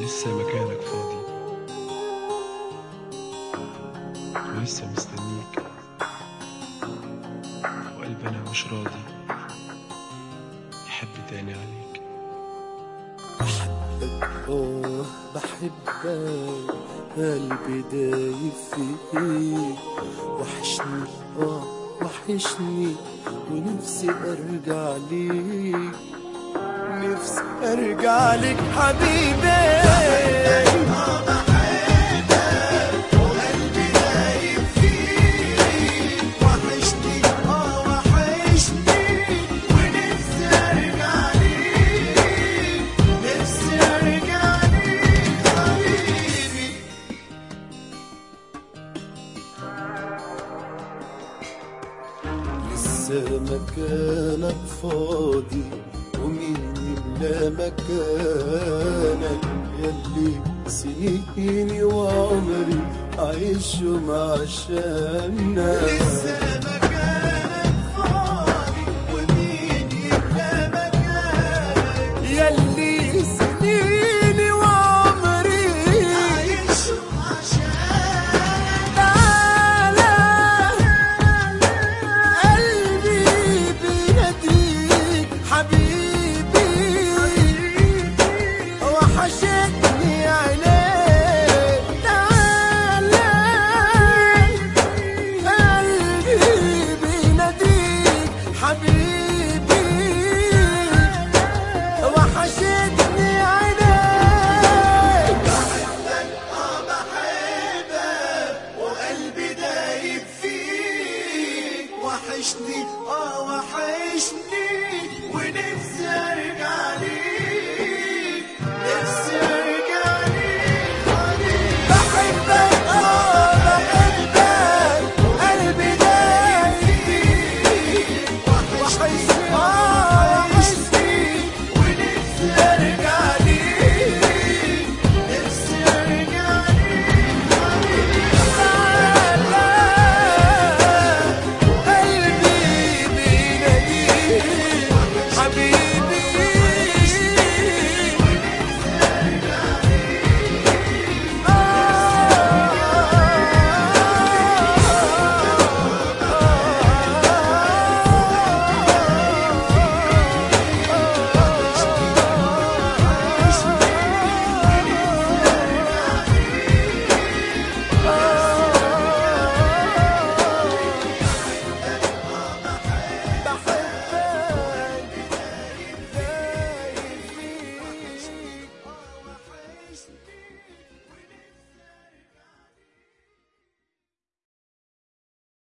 لسه مكانك فاضي ولسه مستنيك وقلبي انا مش راضي يحب تاني عليك آه بحبك قلبي دايب فيك وحشني آه وحشني ونفسي أرجع ليك نفسي أرجع لك حبيبي وحشني آه وحشني ونفسي أرجع ليك نفسي أرجع ليك حبيبي لسه مكانك فاضي ومين يملى مكانك يلي سنيني وعمري عايشهم عشانك لسه